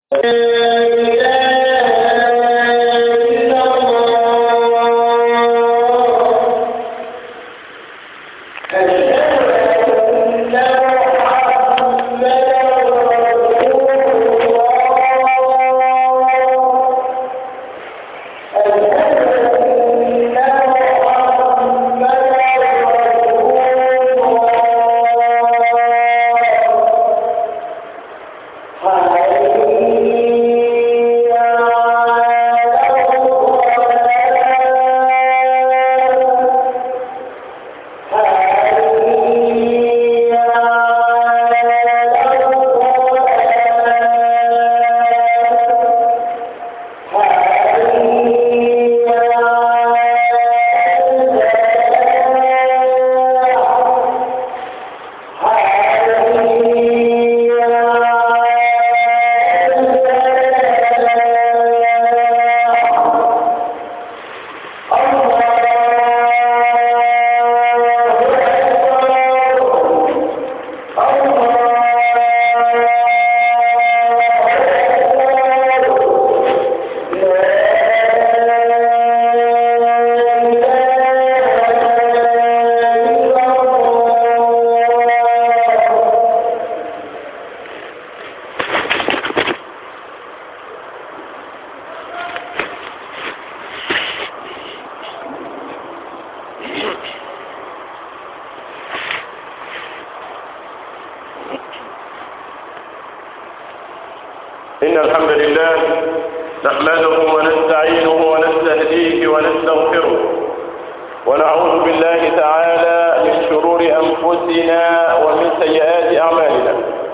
إن الحمد لله نحمده ونستعينه ونستهديه ونستغفره ونعوذ بالله تعالى من شرور أنفسنا ومن سيئات أعمالنا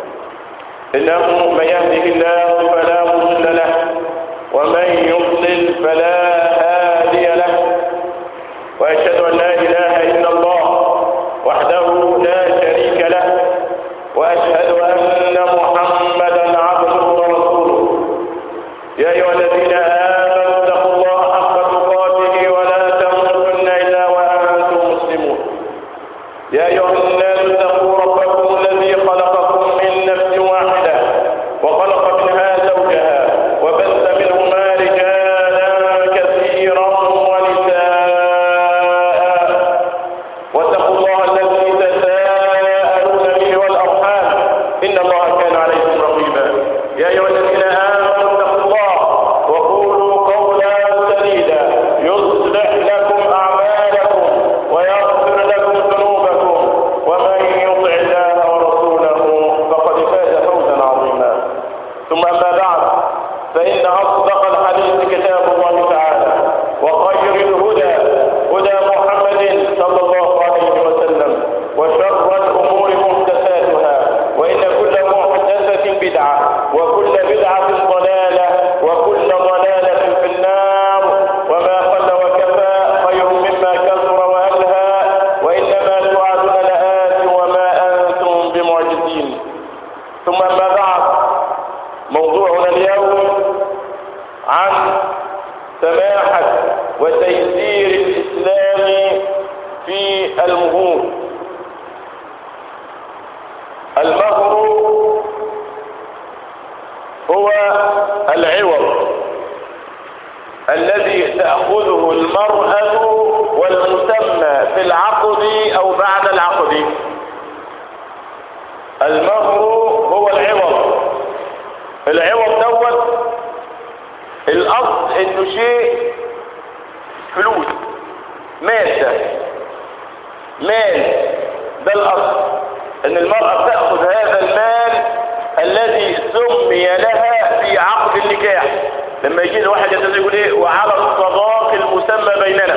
إنه من يهده الله فلا مضل له ومن يضلل فلا هادي له وأشهد أن لا إله إلا الله وحده لا شريك له وأشهد أن محمدا عبده ورسوله يا أيها الذين آمنوا اتقوا الله حق تقاته ولا تموتن إلا وأنتم مسلمون يا أيها الناس اتقوا ربكم الذي خلقكم من نفس واحدة وخلق منها زوجها وبث منهما رجالا كثيرا ونساء واتقوا الله الذي تساءلون به والأرحام إن الله كان عليكم رقيبا يا أيها الذين آمنوا اتقوا الله وقولوا قولا سديدا يصلح لكم أعمالكم ويغفر لكم ذنوبكم ومن يطع الله ورسوله فقد فاز فوزا عظيما ثم أما بعد فإن أصدق الحديث كتاب الله تعالى وخير الهدى هدى محمد صلى الله عليه وسلم وشر الأمور محدثاتها وإن كل محدثة بدعة وكل بدعة ضلالة وكل ضلالة في النار وما قل وكفى خير مما كثر وألهى وإنما توعدون لآت وما أنتم بمعجزين ثم أما بعد موضوعنا اليوم عن سماحة وتيسير الإسلام في المهور المهر هو العوض الذي تأخذه المرأة والمسمى في العقد أو بعد العقد المهر هو العوض العوض دوت الاصل انه شيء فلوس مادة مال ده الاصل ان المرأة تأخذ هذا المال الذي سمي لها في عقد النكاح لما يجي الواحد يتزوج يقول ايه وعلى الصداق المسمى بيننا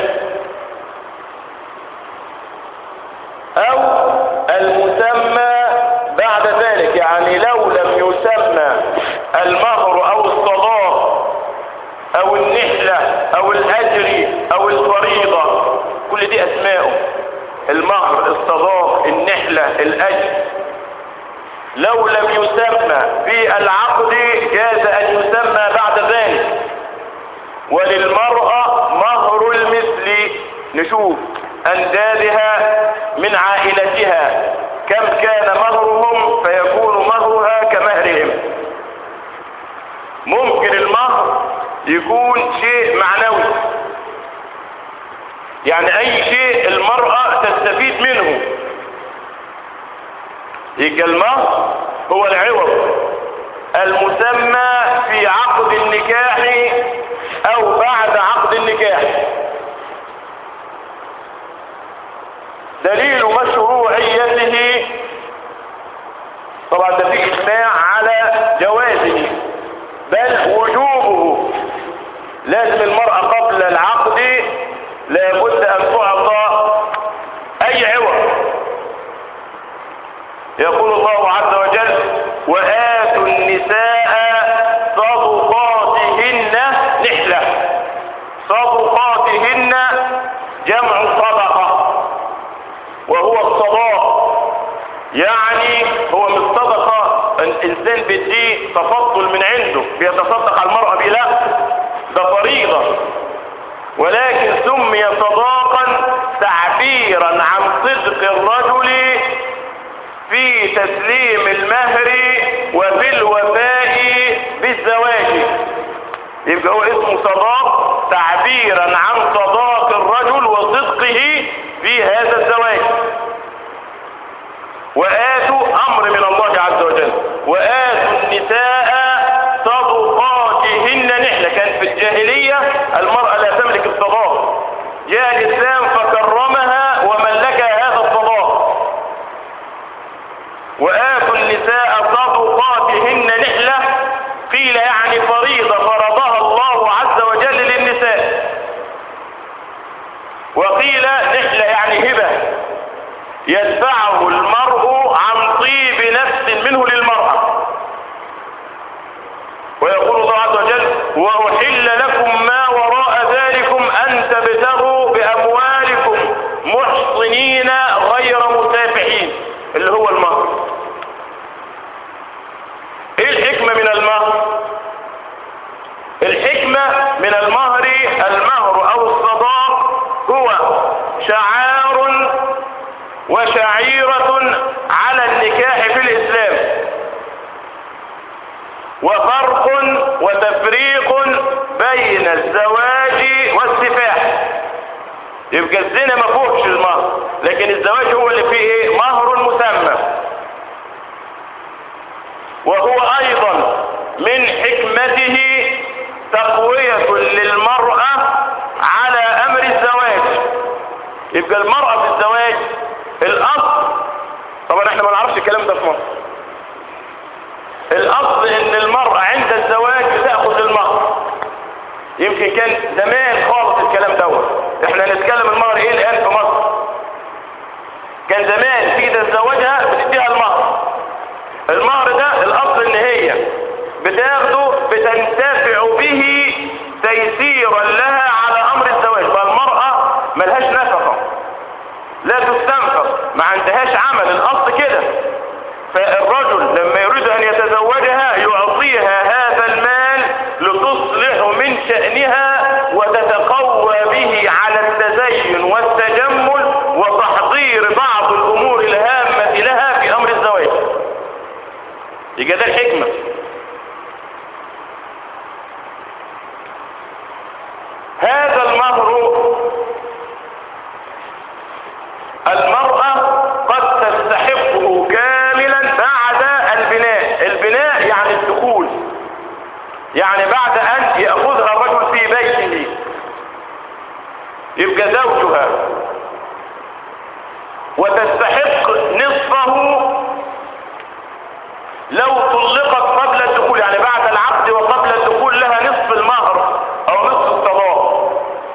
او المسمى بعد ذلك يعني لو لم يسمى المهر او الصداق او النحلة او الاجر او الفريضة كل دي اسماءه المهر الصداق النحلة الاجر لو لم يسمى في العقد جاز ان يسمى بعد ذلك وللمرأة مهر المثل نشوف اندادها من عائلتها كم كان مهرهم فيكون مهرها كمهرهم ممكن المهر يكون شيء معنوي يعني اي شيء المرأة تستفيد منه يبقى المهر هو العوض المسمى في عقد النكاح او بعد عقد النكاح دليل مشروعيته طبعا ده في اجماع على جوازه بل وجوبه لازم المرأة قبل العقد لابد ان تعطى اي عوض يقول الله عز وجل وآتوا النساء صدقاتهن نحلة صدقاتهن جمع صدقة وهو الصداق يعني هو مش صدقة الإنسان بديه تفضل من عنده بيتصدق على المرأة بلا ده فريضة ولكن سمي صداقا تعبيرا عن صدق الرجل في تسليم المهر وفي الوفاء بالزواج يبقى هو اسمه صداق تعبيرا عن صداق الرجل وصدقه في هذا الزواج وآتوا أمر من الله عز وجل وآتوا النساء صدقاتهن نحلة كان في الجاهلية المرأة لا تملك الصداق جاء الإسلام فكرمها وملكها هذا الصداق وآتوا النساء صدقاتهن نحلة قيل يعني فريضة فرضها الله عز وجل للنساء وقيل نحلة يعني هبة يدفعه المرء عن طيب نفس منه للمرأة ويقول الله عز وجل وأحل لكم ما وراء ذلكم أن تبتغوا بأموالكم محصنين غير مسافحين اللي هو المهر ايه الحكمة من المهر الحكمة من المهر المهر او الصداق هو شعار وشعيرة على النكاح في الاسلام وفرق وتفريق بين الزواج والسفاح يبقى الزنا ما فوقش المهر لكن الزواج هو اللي فيه ايه مهر مسمى وهو ايضا من حكمته تقوية للمرأة على امر الزواج يبقى المرأة في الزواج الاصل طبعا احنا ما نعرفش الكلام ده في مصر الاصل ان المرأة عند الزواج تأخذ المهر يمكن كان زمان خالص الكلام دوت احنا هنتكلم المهر ايه الان في مصر كان زمان تيجي تتزوجها بتديها المهر المهر ده الاصل ان هي بتاخده بتنتفع به تيسيرا لها على امر الزواج فالمرأة ملهاش نفقة لا تستنفق ما عندهاش عمل الاصل كده فالرجل لما يريد ان يتزوجها يعطيها هذا المال لتصلح من شأنها وتتقوى به على التزين والتجمل وتحضير بعض الامور الهامة لها في امر الزواج يبقى ده الحكمة هذا المهر المرأة قد تستحقه كاملا بعد البناء البناء يعني الدخول يعني بعد ان يأخذها الرجل في بيته يبقى زوجها وتستحق نصفه لو طلقت قبل الدخول يعني بعد العقد وقبل الدخول لها نصف المهر او نصف الطلاق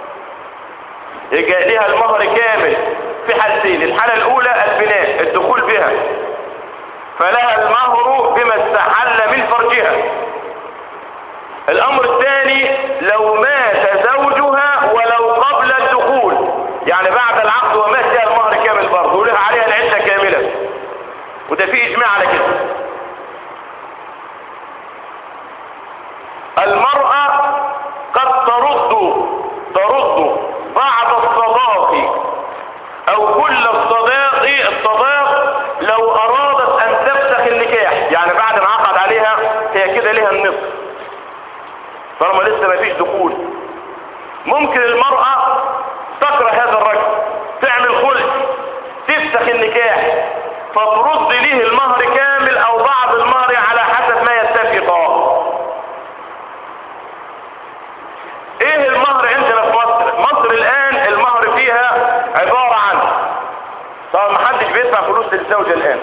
يبقى لها المهر كامل في حالتين الحالة الاولى البناء الدخول بها فلها المهر بما استحل من فرجها الامر الثاني لو مات زوجها ولو قبل الدخول يعني بعد العقد ومات لها المهر كامل برضه ولها عليها العدة كاملة وده في اجماع على كده المرأة قد ترد ترد بعض الصداق او كل الصداق الصداق لو ارادت ان تفسخ النكاح يعني بعد ما عقد عليها هي كده لها النصف طالما لسه ما فيش دخول ممكن المرأة تكره هذا الرجل تعمل خلع تفسخ النكاح فترد ليه المهر كامل او بعض المهر على حسب ما يتفقا ايه المهر عندنا في مصر مصر الان المهر فيها عبارة عن طبعا ما حدش بيدفع فلوس للزوجة الان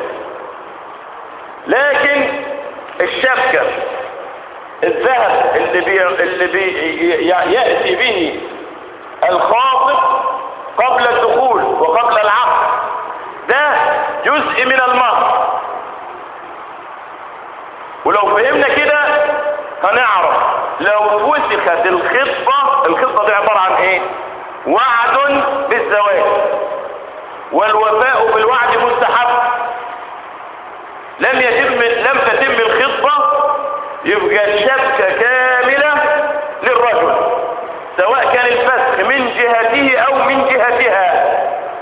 لكن الشبكة الذهب اللي بي اللي بي يأتي به الخاطب قبل الدخول وقبل العقد ده جزء من المهر ولو فهمنا كده هنعرف لو وسخت الخطبة الخطبة دي عبارة عن ايه وعد بالزواج والوفاء بالوعد مستحب لم يتم لم تتم الخطبة يبقى الشبكة كاملة للرجل سواء كان الفسخ من جهته او من جهتها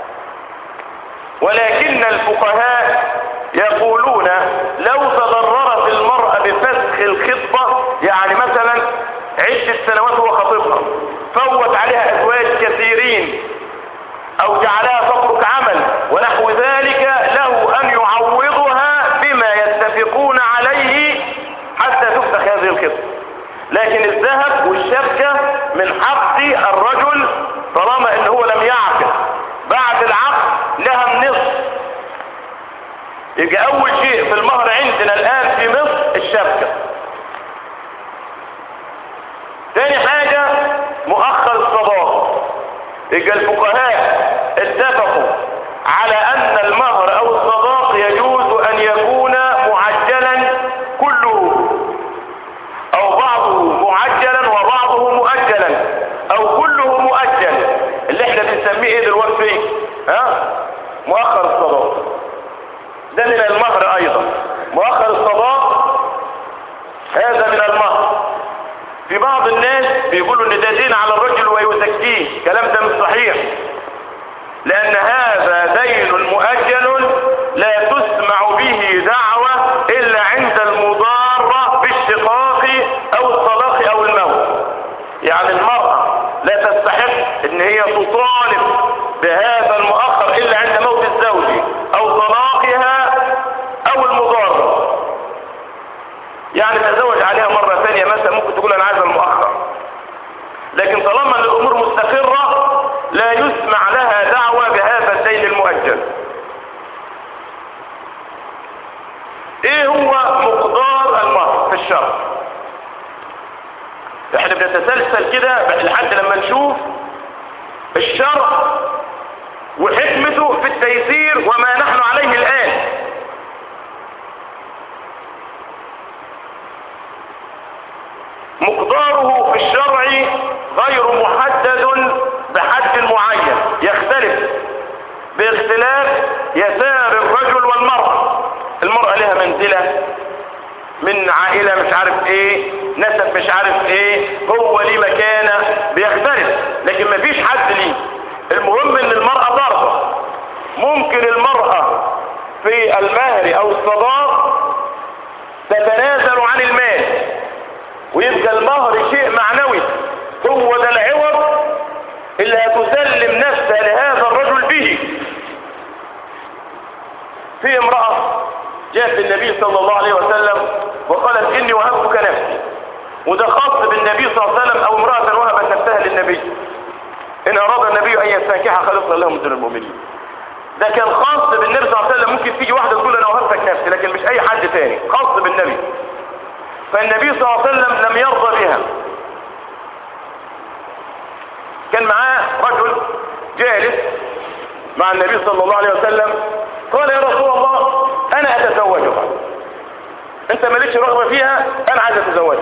ولكن الفقهاء يقولون لو تضررت المرأة بفسخ الخطبة يعني مثلا عدة سنوات هو خطيبها فوت عليها ازواج كثيرين او جعلها تترك عمل ونحو ذلك له ان يعوضها بما يتفقون عليه حتى تفسخ هذه الخطبة لكن الذهب والشبكة من حق الرجل طالما ان هو لم يعقد بعد العقد لها النصف يبقى اول شيء في المهر عندنا الان في مصر الشبكة تاني حاجة مؤخر الصداق يبقى الفقهاء اتفقوا على ان المهر او الصداق يجوز ان يكون معجلا كله او بعضه معجلا وبعضه مؤجلا او كله مؤجل اللي احنا بنسميه ايه دلوقتي ها مؤخر الصداق ده من المهر ايضا مؤخر الصداق هذا من المهر في بعض الناس بيقولوا ان ده دين على الرجل ويزكيه الكلام ده مش صحيح لان هذا دين مؤجل لا تسمع به دعوة الا عند المضارة بالشقاق او الطلاق او الموت يعني المرأة لا تستحق ان هي تطالب بهذا المؤخر الا عند موت الزوج او طلاقها او المضارة يعني تزوج عليها مرة ثانية مثلا ممكن تقول انا عايز المؤخر لكن طالما ان الامور مستقرة لا يسمع لها دعوة بهذا الدين المؤجل ايه هو مقدار المهر في الشرع احنا بنتسلسل كده لحد لما نشوف الشرع وحكمته في التيسير وما نحن عليه الان مقداره في الشرع غير محدد بحد معين يختلف باختلاف يسار الرجل والمرأة المرأة لها منزلة من عائلة مش عارف ايه نسب مش عارف ايه هو ليه مكانة بيختلف لكن مفيش حد ليه المهم ان المرأة ضربة ممكن المرأة في المهر او الصداق تتنازل عن المال ويبقى المهر شيء معنوي هو ده العوض اللي هتسلم نفسها لهذا الرجل به في امرأة جاءت النبي صلى الله عليه وسلم وقالت اني وهبتك نفسي وده خاص بالنبي صلى الله عليه وسلم او امرأة وهبت نفسها للنبي ان اراد النبي ان يستنكح خلصنا له من دون المؤمنين ده كان خاص بالنبي صلى الله عليه وسلم ممكن تيجي واحدة تقول انا وهبتك نفسي لكن مش اي حد تاني خاص بالنبي فالنبي صلى الله عليه وسلم لم يرضى بها كان معاه رجل جالس مع النبي صلى الله عليه وسلم قال يا رسول الله انا اتزوجها انت مالكش رغبة فيها انا عايز اتزوجها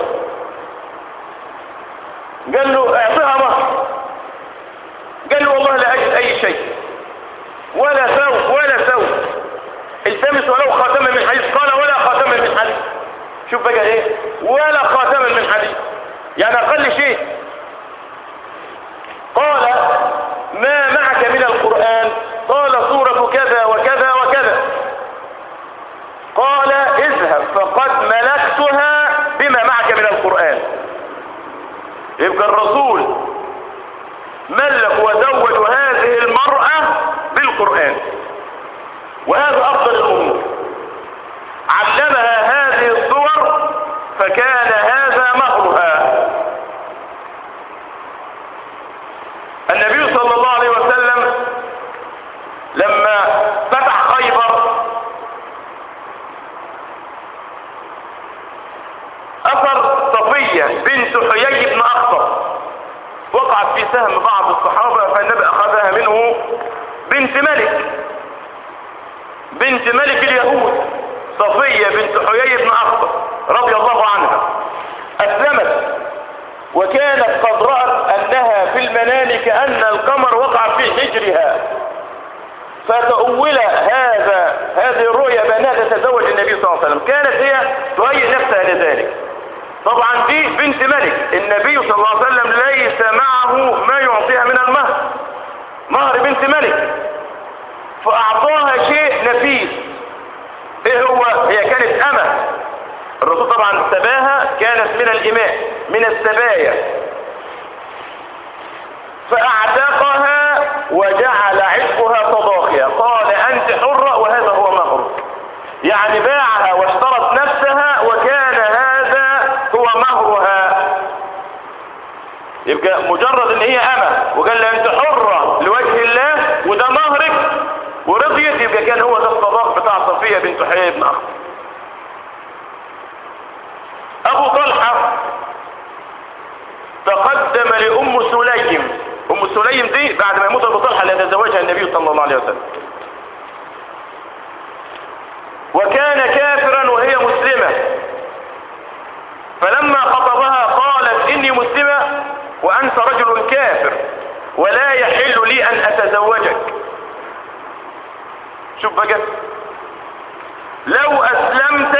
قال له اعطيها مهر قال له والله لا اجد اي شيء ولا ثوب ولا ثوب التمس ولو خاتما من حديد قال ولا خاتما من حديد شوف بقى ايه ولا خاتما من حديد يعني اقل شيء قال ما معك من القرآن قال سورة كذا وكذا وكذا قال اذهب فقد ملكتها بما معك من القرآن يبقى الرسول ملك وزوج هذه المرأة بالقرآن وهذا أفضل الأمور علمها هذه الصور فكان هذا مهرها النبي صلى الله عليه وسلم لما فتح خيبر أثر صفية بنت حيي بن أخطر وقعت في سهم بعض الصحابة فالنبي أخذها منه بنت ملك بنت ملك اليهود صفية بنت حيي بن أخطر رضي الله عنها أسلمت وكانت قد رأت أنها في المنام كأن القمر وقع في حجرها فتأول هذا هذه الرؤيا بأنها تتزوج النبي صلى الله عليه وسلم كانت هي تهيئ نفسها لذلك طبعا دي بنت ملك النبي صلى الله عليه وسلم ليس معه ما يعطيها من المهر مهر بنت ملك فأعطاها شيء نفيس ايه هو هي كانت أمة الرسول طبعا سباها كانت من الإماء من السبايا فأعتقها وجعل عتقها تضاخيا قال أنت حرة وهذا هو مهر يعني باعها واشترت نفسها وكان هذا هو مهرها يبقى مجرد ان هي أمة وقال لها أنت حرة لوجه الله وده مهرك ورضيت يبقى كان هو ده الصداق بتاع صفية بنت حيي بن أخر أبو طلحة تقدم لأم سليم أم سليم دي بعد ما يموت أبو طلحة اللي يتزوجها النبي صلى الله عليه وسلم وكان كافرا وهي مسلمة فلما خطبها قالت إني مسلمة وأنت رجل كافر ولا يحل لي أن أتزوجك شوف بقى لو أسلمت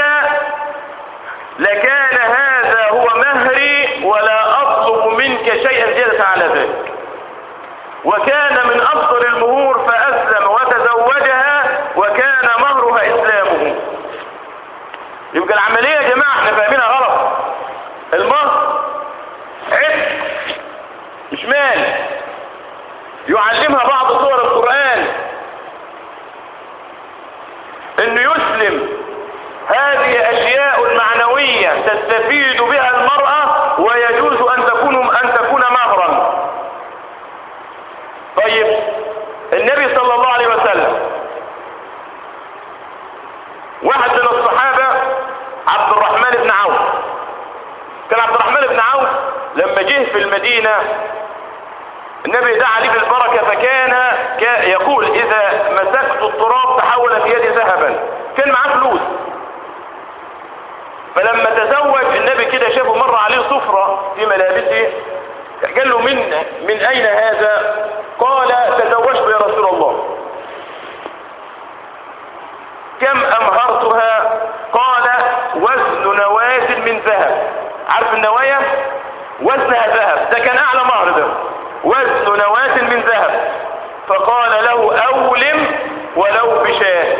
لكان هذا هو مهري ولا أطلب منك شيئا زيادة على ذلك وكان من أفضل المهور فأسلم وتزوجها وكان مهرها إسلامه يبقى العملية يا جماعة احنا فاهمينها غلط المهر عتق مش مال يعلمها بعض صور القرآن انه يسلم هذه اشياء معنوية تستفيد بها المرأة ويجوز ان تكون ان تكون مهرا طيب النبي صلى الله عليه وسلم واحد من الصحابة عبد الرحمن بن عوف كان عبد الرحمن بن عوف لما جه في المدينة النبي دعا لي بالبركة فكان يقول إذا مسكت التراب تحول في يدي ذهبا كان معاه فلوس فلما تزوج النبي كده شافه مر عليه صفرة في ملابسه قال له من من أين هذا قال تزوجت يا رسول الله كم أمهرتها قال وزن نواة من ذهب عارف النوايا وزنها ذهب ده كان أعلى مهر ده وزن نواة من ذهب فقال له أولم ولو بشاه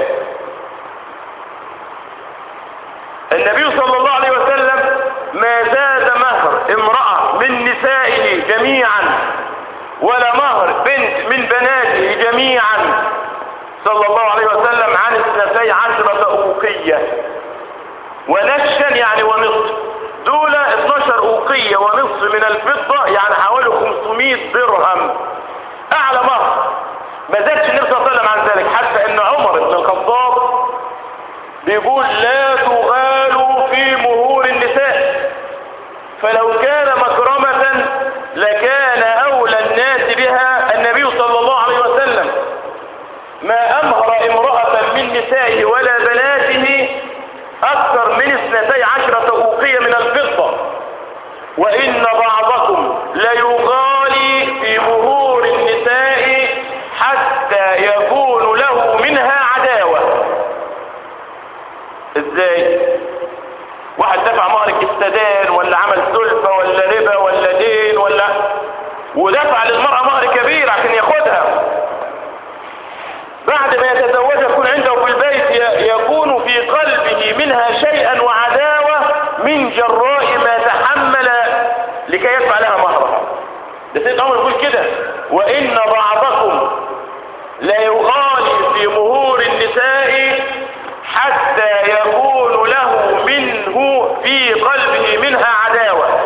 النبي صلى الله عليه وسلم ما زاد مهر امرأة من نسائه جميعا ولا مهر بنت من بناته جميعا صلى الله عليه وسلم عن اثنتي عشرة أوقية ونشا يعني ونصف دول 12 أوقية ونصف من الفضة يعني حوالي 500 درهم أعلى مهر ما زادش النبي صلى الله عليه وسلم عن ذلك حتى أن عمر بن الخطاب بيقول لا تغالوا في مهور النساء فلو كان مكرمة لكان أولى الناس بها النبي صلى الله عليه وسلم ما أمهر امرأة من نسائه ولا بناته أكثر من اثنتي عشرة أوقية من الفضة وإن بعضكم ليغالي في مهور النساء حتى يكون له منها عداوة ازاي واحد دفع مهر الكستدان ولا عمل سلفة ولا ربا ولا دين ولا ودفع للمرأة مهر كبير عشان ياخدها بعد ما يتزوجها يكون عنده في البيت يكون في قلبه منها شيئا وعداوة من جراء ما تحمل لكي يدفع لها مهرها ده سيد عمر يقول كده وإن بعضكم لا يغالي في مهور النساء حتى يكون له منه في قلبه منها عداوة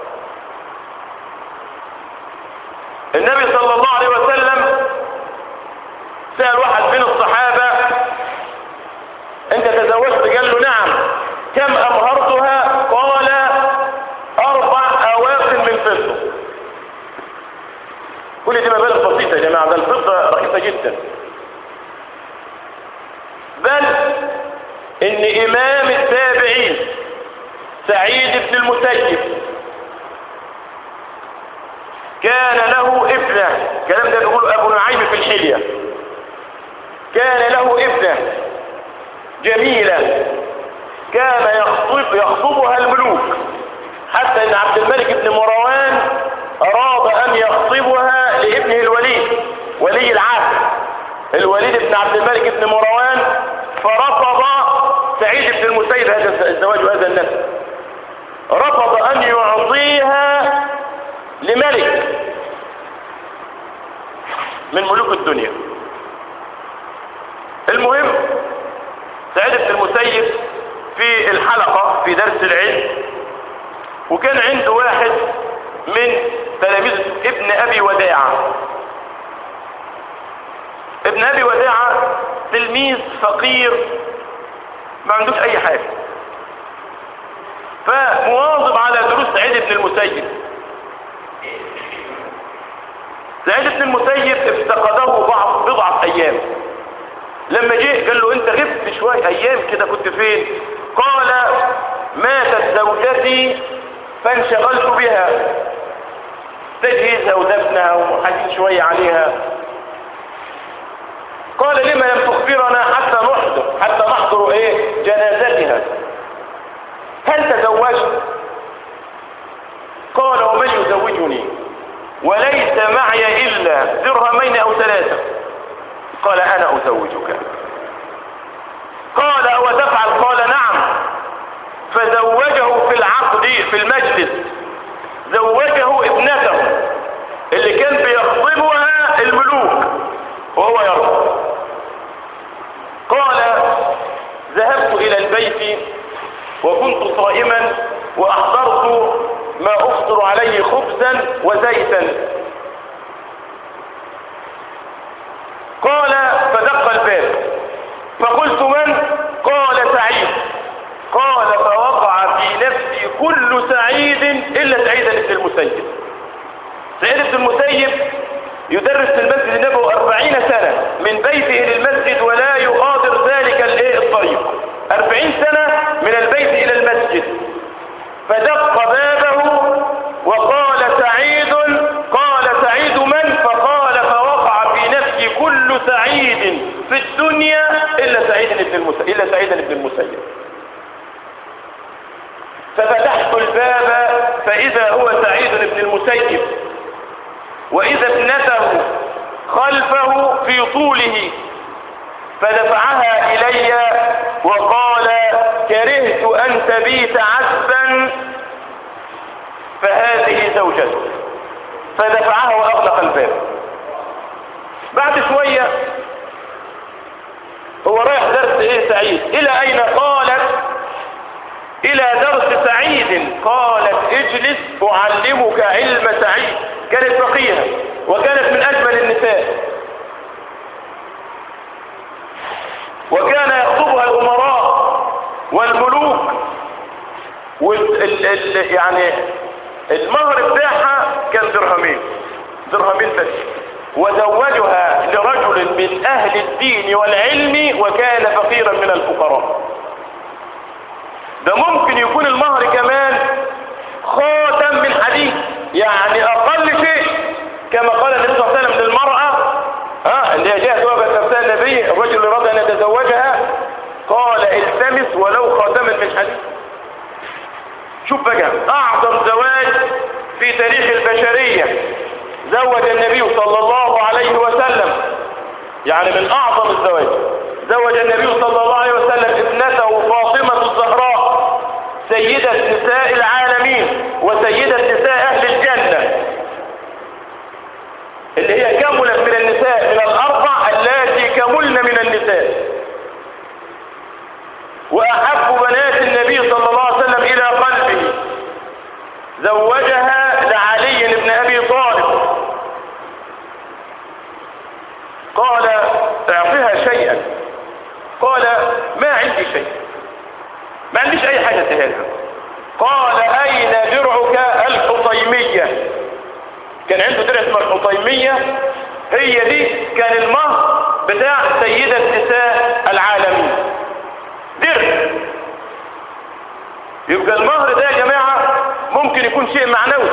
النبي صلى الله عليه وسلم سأل واحد من الصحابة انت تزوجت قال له نعم كم امهرتها قال اربع اواق من فضة كل دي مبالغ بسيطة يا جماعة ده الفضة رخيصة جدا بل ان امام التابعين سعيد بن المسيب كان له ابنة الكلام ده بيقول ابو نعيم في الحلية كان له ابنة جميلة كان يخطب يخطبها الملوك حتى ان عبد الملك بن مروان اراد ان يخطبها لابنه الوليد ولي العهد الوليد بن عبد الملك بن مروان فرفض سعيد بن المسيب هذا الزواج وهذا النسل رفض ان يعطيها لملك من ملوك الدنيا المهم سعيد بن المسيب في الحلقة في درس العلم وكان عنده واحد من تلاميذ ابن ابي وداعة ابن ابي وداعة تلميذ فقير ما عندوش اي حاجة فمواظب على دروس سعيد بن المسيب سعيد بن المسيب افتقده بعض بضعة ايام لما جه قال له انت غبت شوية ايام كده كنت فين قال ماتت زوجتي فانشغلت بها تجهيزها ودفنها وحزين شوية عليها قال لما لم تخبرنا حتى نحضر حتى نحضر ايه جنازتها هل تزوجت قال ومن يزوجني وليس معي الا درهمين او ثلاثة قال انا ازوجك قال او تفعل قال نعم فزوجه في العقد في المجلس زوجه ابنته اللي كان بيخطبها الملوك وهو يرفض قال ذهبت الى البيت وكنت صائما واحضرت ما افطر عليه خبزا وزيتا قال فدق الباب فقلت من قال سعيد قال فوقع في نفسي كل سعيد الا سعيد بن المسيب سعيد بن المسيب يدرس في المسجد النبوي أربعين سنة من بيته للمسجد ولا يغادر ذلك الايه الطريق أربعين سنة من البيت إلى المسجد فدق بابه وقال سعيد قال سعيد من فقال فوقع في نفسي كل سعيد في الدنيا إلا سعيد بن المسيب إلا سعيد بن المسيب ففتحت الباب فإذا هو سعيد بن المسيب وإذا ابنته خلفه في طوله فدفعها إلي وقال كرهت أن تبيت عذبا فهذه زوجته فدفعها وأغلق الباب بعد شوية هو رايح درس ايه سعيد الى اين قالت الى درس سعيد قالت اجلس اعلمك علم سعيد كانت فقيهة وكانت من اجمل النساء وكان يخطبها الامراء والملوك وال ال ال يعني المهر بتاعها كان درهمين درهمين بس وزوجها لرجل من اهل الدين والعلم وكان فقيرا من الفقراء ده ممكن يكون المهر كمان خاتم من حديد يعني اقل شيء كما قال النبي صلى الله عليه وسلم للمرأة ها اللي هي جاءت وقت تمثال النبي الرجل اللي رضى ان يتزوجها قال التمس ولو خاتما من حديد شوف بقى اعظم زواج في تاريخ البشرية زوج النبي صلى الله عليه وسلم يعني من اعظم الزواج زوج النبي صلى الله عليه وسلم ابنته فاطمة الزهراء سيدة نساء العالمين وسيدة نساء اهل النساء وأحب بنات النبي صلى الله عليه وسلم إلى قلبه زوجها لعلي بن أبي طالب قال اعطها شيئا قال ما عندي شيء ما عنديش أي حاجة تهذا قال أين درعك الحطيمية كان عنده درع اسمها الحطيمية هي دي كان المهر بتاع سيدة نساء العالمين درع يبقى المهر ده يا جماعة ممكن يكون شيء معنوي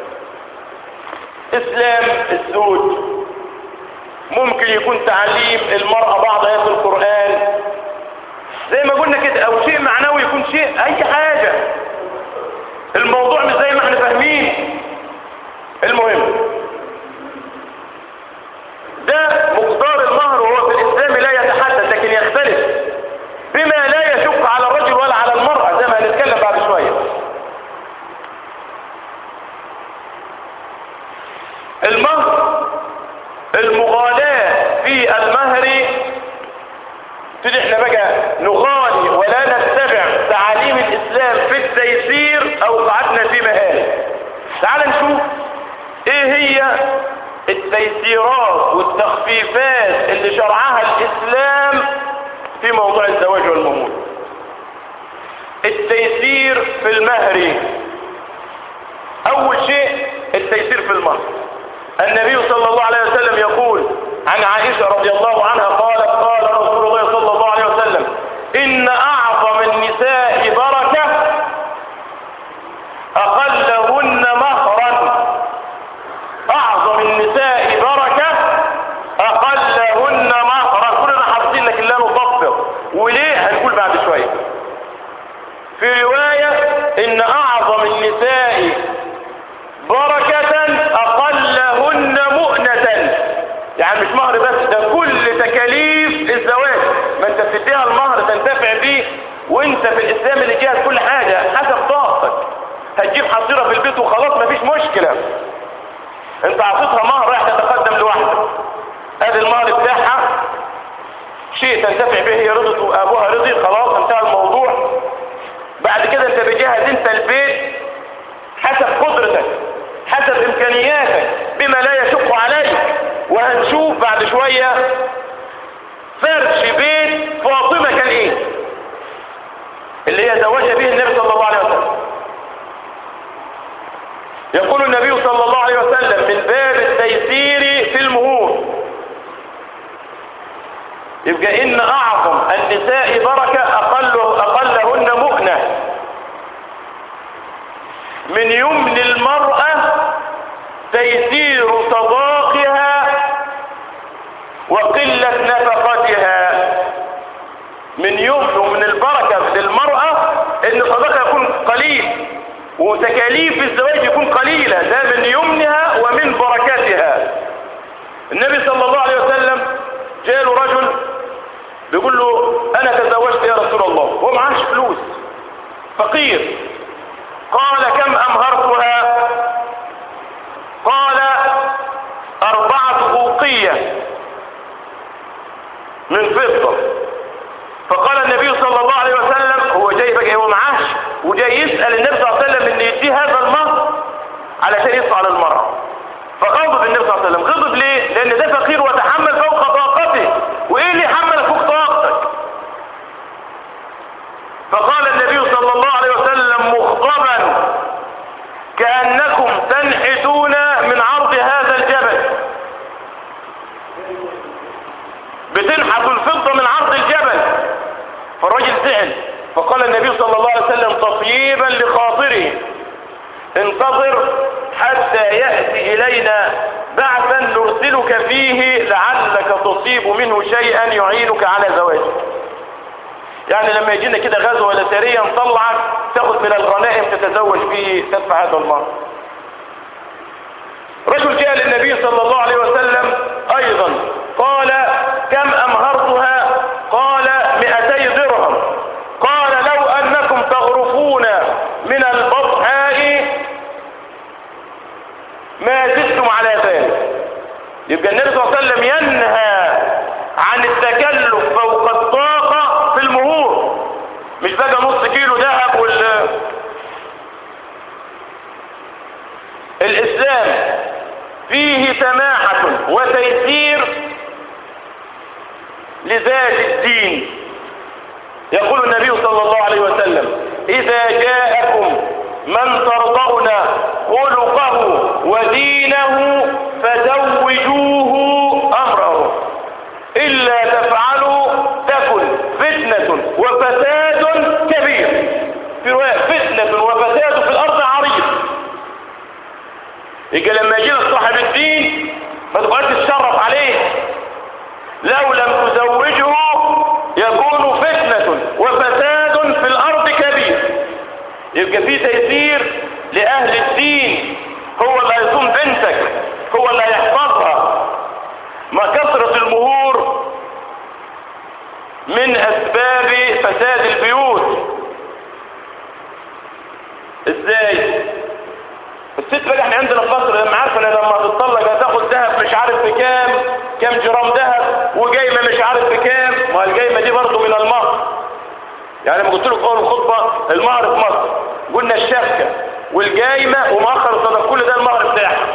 اسلام الزوج ممكن يكون تعليم المرأة بعض آيات القرآن زي ما قلنا كده او شيء معنوي يكون شيء اي حاجة الموضوع مش زي ما احنا فاهمين المهم ده مقدار المهر وهو في الاسلام لا يتحدد لكن يختلف بما لا يشق على الرجل ولا على المرأة زي ما هنتكلم بعد شوية المهر المغالاة في المهر تيجي احنا بقى نغالي ولا نتبع تعاليم الاسلام في التيسير او قعدنا في مهال تعال نشوف ايه هي التيسيرات والتخفيفات اللي شرعها الاسلام في موضوع الزواج والمهور التيسير في المهر اول شيء التيسير في المهر النبي صلى الله عليه وسلم يقول عن عائشة رضي الله عنها قالت قال رسول الله صلى الله عليه وسلم إن أعظم النساء بركة أقلهن مهرا أعظم النساء بركة أقلهن مهرا كلنا حافظين لكن لا نطبق وليه هنقول بعد شوية في رواية إن أعظم النساء بركة أقلهن مؤنة يعني مش مهر بس ده كل تكاليف الزواج ما انت بتديها المهر تنتفع بيه وانت في الاسلام اللي جاهز كل حاجة حسب طاقتك هتجيب حصيرة في البيت وخلاص مفيش مشكلة انت عطيتها مهر راح تتقدم لوحدك ادي المهر بتاعها شيء تنتفع به هي رضت وابوها رضي خلاص انتهى الموضوع بعد كده انت بجهز انت البيت حسب قدرتك حسب امكانياتك بما لا يشق عليك وهنشوف بعد شوية فرش بيت فاطمة كان ايه اللي هي زوجها به النبي صلى الله عليه وسلم يقول النبي صلى الله عليه وسلم من باب التيسير في المهور يبقى ان اعظم النساء بركة اقل اقلهن مؤنة من يمن المرأة تيسير صداقها وقلة نفقتها من يمن ومن البركة للمرأة ان صداقها يكون قليل وتكاليف الزواج يكون قليلة ده من يمنها ومن بركاتها النبي صلى الله عليه وسلم جاء له رجل بيقول له انا تزوجت يا رسول الله هو معاش فلوس فقير قال كم امهرتها قال اربعة اوقية من فضة فقال النبي صلى الله عليه وسلم هو جاي بقى هو معاش وجاي يسأل النبي صلى الله عليه وسلم ان يديه هذا المهر علشان يدفع للمرأة فغضب النبي صلى الله عليه وسلم غضب ليه لان ده فقير وتحمل فوق طاقته وايه اللي حمل فوق طاقتك فقال النبي صلى الله عليه وسلم مخضبا كأنكم تنحتون من عرض هذا الجبل بتنحتوا الفضة من عرض الجبل فالرجل زعل فقال النبي صلى الله عليه وسلم تطييبا لخاطره انتظر حتى يأتي إلينا بعثا نرسلك فيه لعلك تصيب منه شيئا يعينك على زواجك يعني لما يجينا كده غزوة ولا سرية نطلعك تاخد من الغنائم تتزوج به تدفع هذا المهر رجل جاء للنبي صلى الله عليه وسلم ايضا قال كم امهرتها قال مئتي درهم قال لو انكم تغرفون من البطحاء ما زدتم على ذلك يبقى النبي صلى الله عليه وسلم ينهى عن التكلف فوق الطاقة في المهور مش بقى نص كيلو ذهب وال الإسلام فيه سماحة وتيسير لذات الدين يقول النبي صلى الله عليه وسلم إذا جاءكم من ترضون خلقه ودينه فزوجوه أمره إلا تفعلوا تكن فتنة وفساد كبير في رواية فتنة وفساد في الأرض عريض يجي لما يجي لك صاحب الدين ما تقعدش تشرف عليه لو لم تزوجه يكون فتنة وفساد في الأرض كبير يبقى في تيسير لأهل الدين هو اللي هيصوم بنتك هو اللي هيحفظها ما كثرة المهور من أسباب فساد البيوت ازاي الست بقى احنا عندنا في مصر لما عارفه ان لما تتطلق هتاخد ذهب مش عارف بكام كام جرام ذهب وجايمه مش عارف بكام ما الجايمه دي برضه من المهر يعني لما قلت لك اول الخطبه المهر في مصر قلنا الشبكه والجايمه ومؤخر الصدق كل ده المهر بتاعها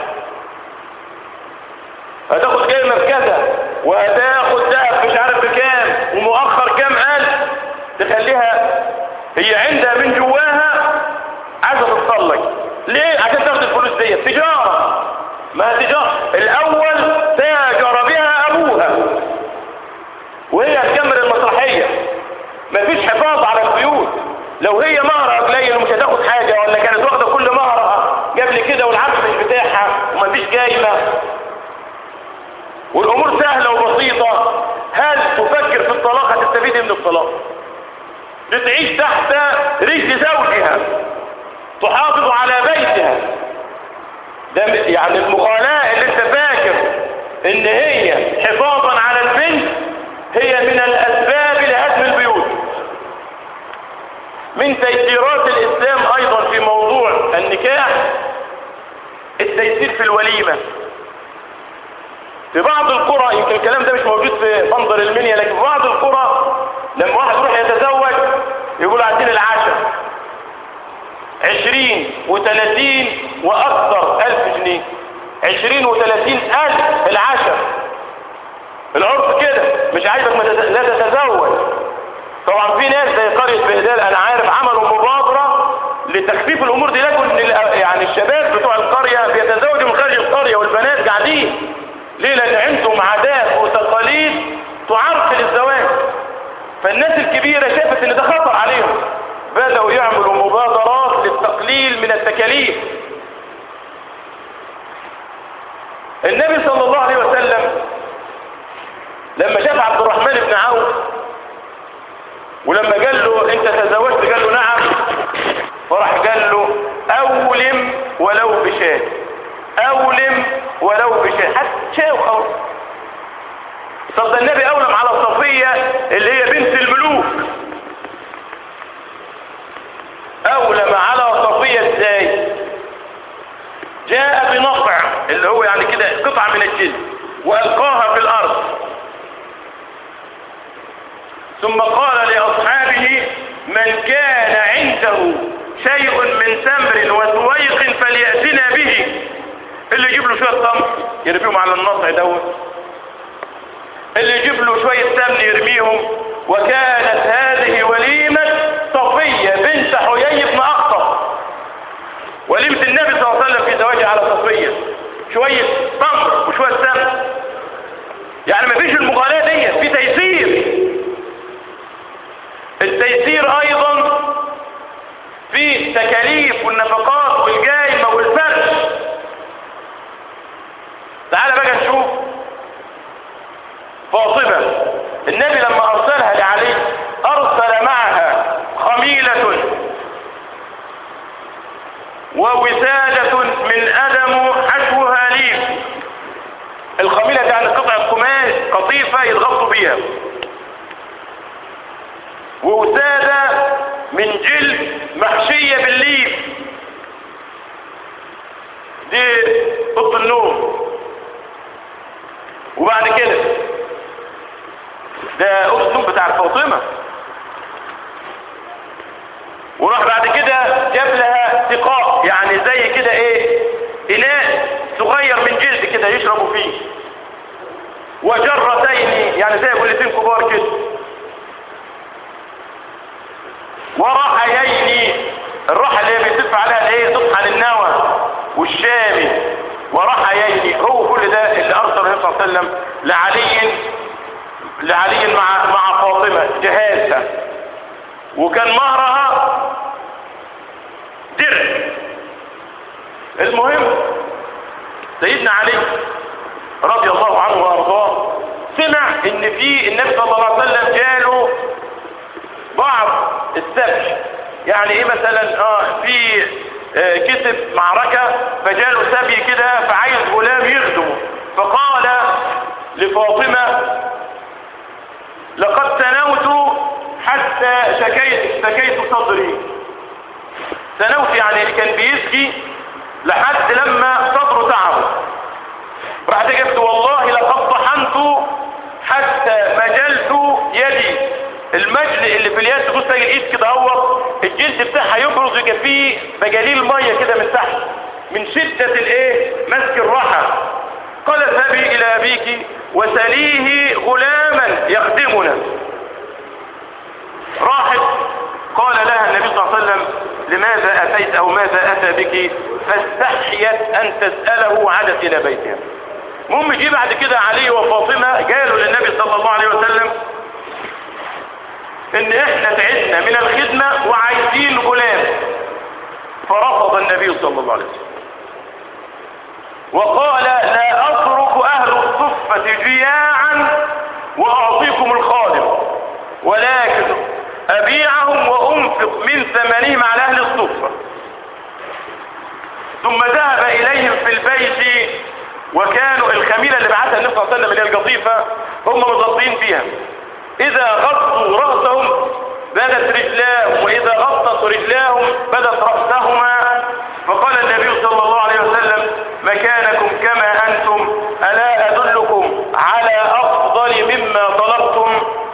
هتاخد جايمه بكذا وهتاخد ذهب مش عارف بكام ومؤخر كام الف تخليها هي عندها من جواها عايزه تتطلق ليه عشان تاخد الفلوس دي تجاره ما تجاره الاول تاجر بها ابوها وهي هتكمل المسرحيه مفيش حفاظ على البيوت لو هي مهرها قليل ومش هتاخد حاجه ولا كانت واخده كل مهرها قبل كده والعبد مش بتاعها ومفيش جايمه والامور سهله وبسيطه هل تفكر في الطلاق هتستفيد من الطلاق بتعيش تحت رجل زوجها تحافظ على بيتها ده يعني المغالاة اللي انت فاكر ان هي حفاظا على البنت هي من الاسباب لهدم البيوت من تيسيرات الاسلام ايضا في موضوع النكاح التيسير في الوليمة في بعض القرى يمكن الكلام ده مش موجود في منظر المنيا لكن في بعض القرى لما واحد يروح يتزوج يقول عندنا العشاء عشرين وثلاثين واكثر الف جنيه عشرين وثلاثين الف العشر العرف كده مش عايزك ما تت- لا تتزوج طبعا في ناس زي قرية بهدال انا عارف عملوا مبادرة لتخفيف الامور دي لكن ال- يعني الشباب بتوع القرية بيتزوجوا من خارج القرية والبنات قاعدين ليه لان عندهم عادات وتقاليد تعرقل الزواج فالناس الكبيرة شافت ان ده خطر عليهم بدأوا يعملوا مبادرات للتقليل من التكاليف النبي صلى الله عليه وسلم لما شاف عبد الرحمن بن عوف ولما قال له انت تزوجت قال له نعم فراح قال له اولم ولو بشاة اولم ولو بشاة حتى شيء وخلاص طب ده النبي اولم على صفية اللي هي بنت الملوك اولم على صفية ازاي جاء بنقع اللي هو يعني كده قطعة من الجلد والقاها في الارض ثم قال لاصحابه من كان عنده شيء من تمر وسويق فليأتنا به اللي يجيب له شوية تمر يرميهم على النصع دوت اللي يجيب له شوية سمن يرميهم وكانت هذه وليمة صفية بنت حيي بن أخطب وليمة النبي صلى الله عليه وسلم في زواجه على صفية شوية تمر وشوية سمن يعني ما فيش المغالاة دي في تيسير التيسير أيضا في تكاليف والنفقات والجايمة والفرش تعال بقى نشوف فاطمة النبي لما أرسلها لعلي أرسل معها خميلة ووسادة من أدم حشوها ليف الخميلة يعني قطعة قماش قطيفة يتغطوا بيها ووسادة من جلد محشية بالليف دي اوضه النوم وبعد كده ده أسلوب بتاع فاطمة وراح بعد كده جاب لها سقاء يعني زي كده ايه إناء صغير من جلد كده يشربوا فيه وجرتين يعني زي بولتين كبار كده ورحيين الرحى اللي هي بيتف عليها الايه تطحن النوى والشامي ورحيين هو كل ده اللي ارسل النبي صلى الله عليه وسلم لعلي لعلي مع مع فاطمه جهازها وكان مهرها درع المهم سيدنا علي رضي الله عنه وارضاه سمع ان في النبي صلى الله عليه وسلم جاله بعض السبش يعني ايه مثلا اه في آه كسب معركة فجاله سبي كده فعايز غلام يخدمه فقال لفاطمة لقد تنوت حتى شكيت شكيت صدري تنوت يعني كان بيسكي لحد لما صدره تعبه راح جبت والله لقد طحنت حتى مجلت يدي المجل اللي في اليد تبص تلاقي الايد كده هو الجلد بتاعها يبرز يبقى فيه مجاليل ميه كده من تحت من شدة الايه مسك الرحى قال اذهبي الى ابيك وسليه غلاما يخدمنا راحت قال لها النبي صلى الله عليه وسلم لماذا اتيت او ماذا اتى بك فاستحيت ان تسأله عادت الى بيتها المهم جه بعد كده علي وفاطمة قالوا للنبي صلى الله عليه وسلم ان احنا تعبنا من الخدمة وعايزين غلام فرفض النبي صلى الله عليه وسلم وقال لا اترك اهل الصفة جياعا واعطيكم الخادم ولكن ابيعهم وانفق من ثمنهم على اهل الصفة ثم ذهب اليهم في البيت وكانوا الخميلة اللي بعتها النبي صلى الله عليه وسلم اللي هي القطيفة هم مغطين فيها اذا غطوا رأسهم بدت رجلاهم واذا غطت رجلاهم بدت رأسهما فقال النبي صلى الله عليه وسلم مكانكم كما انتم الا ادلكم على افضل مما طلبتم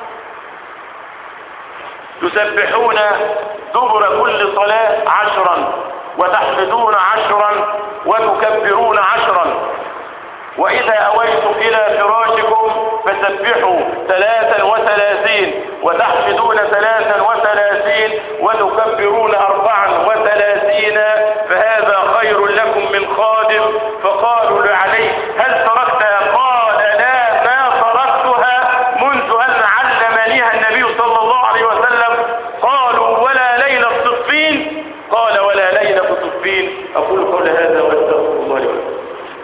تسبحون دبر كل صلاة عشرا وتحمدون عشرا وتكبرون عشرا وإذا أويتم إلى فراشكم فسبحوا ثلاثا وثلاثين وتحمدون ثلاثا وثلاثين وتكبرون أربعا وثلاثين فهذا خير لكم من خادم فقالوا لعلي هل تركتها قال لا ما تركتها منذ أن علمنيها النبي صلى الله عليه وسلم قالوا ولا ليلة صفين قال ولا ليلة صفين أقول قول هذا واستغفر الله لي ولكم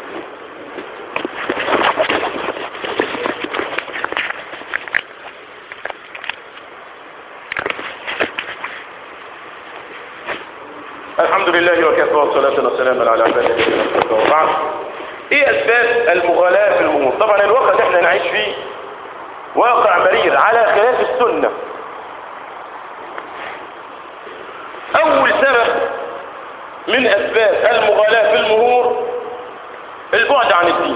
الحمد لله وكفى والصلاة والسلام على عباده الذين اصطفى وبعد ايه اسباب المغالاة في الامور طبعا الوقت احنا نعيش فيه واقع مرير على خلاف السنة اول سبب من اسباب المغالاة في المهور البعد عن الدين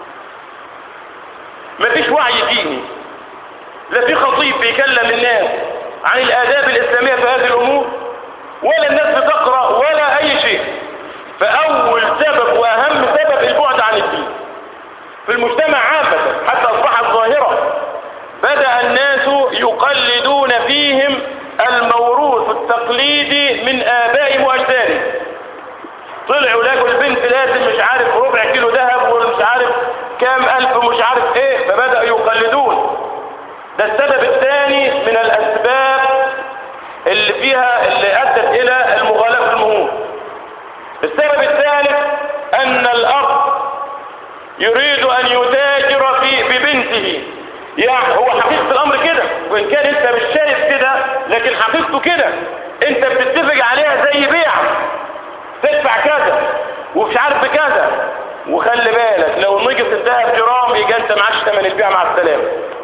مفيش وعي ديني لا في خطيب بيكلم الناس عن الاداب الاسلامية في هذه الامور ولا الناس بتقرأ ولا اي شيء فاول سبب واهم سبب البعد عن الدين في المجتمع عامة حتى اصبحت ظاهرة بدأ الناس يقلدون فيهم الموروث التقليدي من ابائهم واجدادهم طلعوا لقوا البنت لازم مش عارف ربع كيلو ذهب ومش عارف كام الف مش عارف ايه فبدأوا يقلدون ده السبب الثاني من الاسباب اللي فيها اللي ادت الى المغالاة في المهور السبب الثالث ان الاب يريد ان يتاجر في ببنته يعني هو حقيقة الامر كده وان كان انت مش شايف كده لكن حقيقته كده انت بتتفق عليها زي بيع تدفع كذا ومش عارف بكذا وخلي بالك لو نقص الذهب جرام يبقى انت معكش ثمن البيع مع السلامه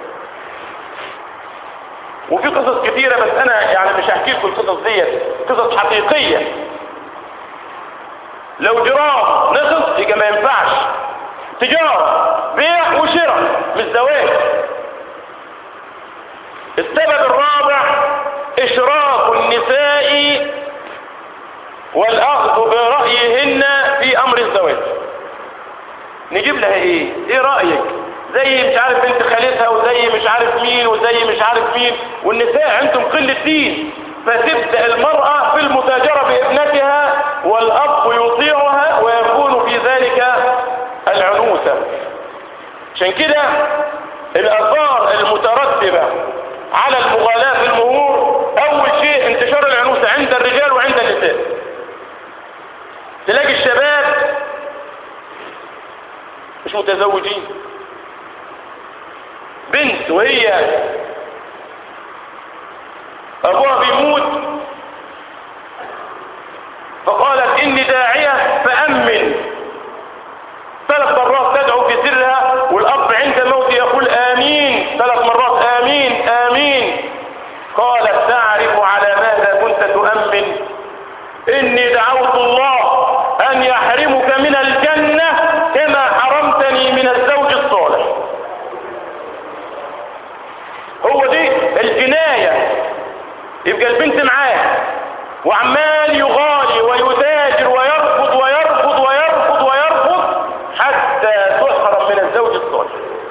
وفي قصص كتيرة بس انا يعني مش هحكي لكم القصص ديت قصص حقيقية لو جرام نقص يبقى ما ينفعش تجارة بيع وشراء مش زواج نجيب لها ايه ايه رأيك زي مش عارف بنت خالتها وزي مش عارف مين وزي مش عارف مين والنساء عندهم قلة دين فتبدأ المرأة في المتاجرة بابنتها والأب يطيعها ويكون في ذلك العنوسة عشان كده الآثار المترتبة على المغالاة في المهور أول شيء انتشار العنوسة عند الرجال وعند النساء تلاقي الشباب مش متزوجين بنت وهي أبوها بيموت فقالت إني داعية فأمن ثلاث مرات تدعو في سرها والأب عند موته يقول آمين ثلاث مرات آمين آمين قالت تعرف على ماذا كنت تؤمن إني دعوت الله أن يحرمك من الجنة كما حرمتني من الزوج الصالح هو دي الجناية يبقى البنت معاه وعمال يغالي ويتاجر ويرفض ويرفض ويرفض ويرفض حتى تحرم من الزوج الصالح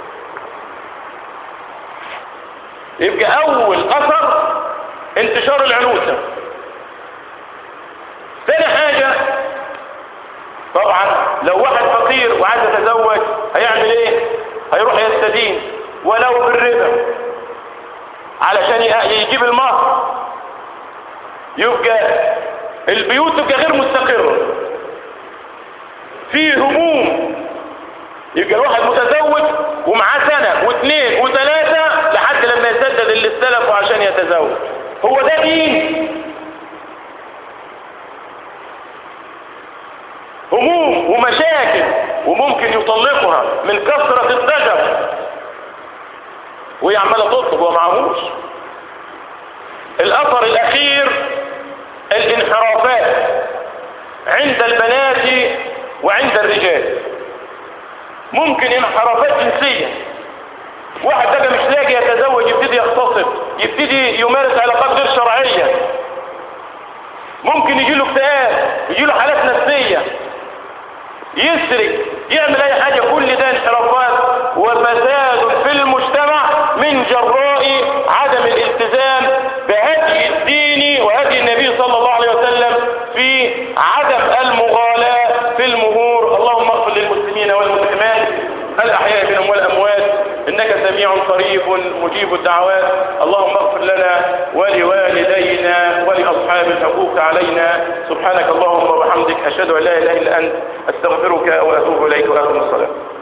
يبقى اول اثر انتشار العنوسة ثاني حاجة طبعا لو واحد فقير وعايز يتزوج هيعمل ايه هيروح يستدين ولو بالربا علشان يجيب المهر يبقى البيوت تبقى غير مستقرة في هموم يبقى الواحد متزوج ومعاه سنة واثنين وثلاثة لحد لما يسدد اللي استلفه عشان يتزوج هو ده دين هموم ومشاكل وممكن يطلقها من كثرة الضجر وهي عمالة تطلب ومعهوش الأثر الأخير الانحرافات عند البنات وعند الرجال ممكن انحرافات جنسية واحد بقى مش لاقي يتزوج يبتدي يغتصب يبتدي يمارس علاقات غير شرعية ممكن يجي له اكتئاب يجي له حالات نفسية يسرق يعمل اي حاجة كل ده انحرافات وفساد في المجتمع من جراء عدم الالتزام بهدي الدين وهدي النبي صلى الله عليه وسلم في عدم المغالاة في المهور اللهم اغفر للمسلمين والمسلمات الأحياء منهم والأموات إنك سميع قريب مجيب الدعوات اللهم اغفر لنا ولوالدينا ولأصحاب الحقوق علينا سبحانك اللهم وبحمدك أشهد أن لا إله إلا أنت أستغفرك وأتوب إليك وأقم الصلاة